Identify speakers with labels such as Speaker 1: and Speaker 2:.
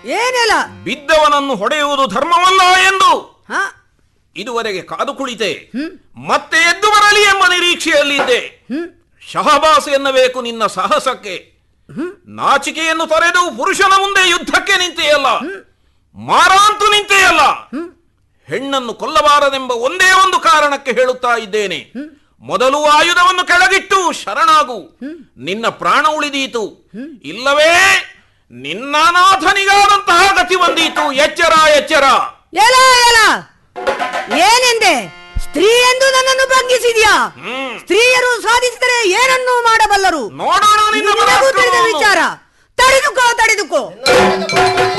Speaker 1: ಏನೆಲ್ಲ
Speaker 2: ಬಿದ್ದವನನ್ನು ಹೊಡೆಯುವುದು ಧರ್ಮವಲ್ಲ ಎಂದು
Speaker 1: ಹ
Speaker 2: ಇದುವರೆಗೆ ಕಾದು ಕುಳಿತೆ ಮತ್ತೆ ಎದ್ದು ಬರಲಿ ಎಂಬ ನಿರೀಕ್ಷೆಯಲ್ಲಿದ್ದೆ ಶಹಬಾಸ್ ಎನ್ನಬೇಕು ನಿನ್ನ ಸಾಹಸಕ್ಕೆ ನಾಚಿಕೆಯನ್ನು ತೊರೆದು ಪುರುಷನ ಮುಂದೆ ಯುದ್ಧಕ್ಕೆ ನಿಂತೆಯಲ್ಲ ಮಾರಾಂತು ನಿಂತೆಯಲ್ಲ ಹೆಣ್ಣನ್ನು ಕೊಲ್ಲಬಾರದೆಂಬ ಒಂದೇ ಒಂದು ಕಾರಣಕ್ಕೆ ಹೇಳುತ್ತಾ ಇದ್ದೇನೆ ಮೊದಲು ಆಯುಧವನ್ನು ಕೆಳಗಿಟ್ಟು ಶರಣಾಗು ನಿನ್ನ ಪ್ರಾಣ ಉಳಿದೀತು ಇಲ್ಲವೇ ನಿನ್ನ ನಾಥನಿಗಾದಂತಹ ಗತಿ ಬಂದೀತು ಎಚ್ಚರ ಎಚ್ಚರ
Speaker 1: ಎಲ ಎಲ ಏನೆಂದೆ ಸ್ತ್ರೀ ಎಂದು ನನ್ನನ್ನು ಬಂಧಿಸಿದ್ಯಾ
Speaker 2: ಹ್ಮ್.
Speaker 1: ಸ್ತ್ರೀಯರು ಸಾಧಿಸಿದರೆ ಏನನ್ನೂ ಮಾಡಬಲ್ಲರು
Speaker 2: ನೋಡೋಣ ನಿನ್ನ
Speaker 1: ನಿನಗೂ ತಿಳಿದ
Speaker 2: ಪರಾಕ್ರಮವನ್ನು.
Speaker 1: ವಿಚಾರ ತಡೆದುಕೋ ತಡೆದುಕೋ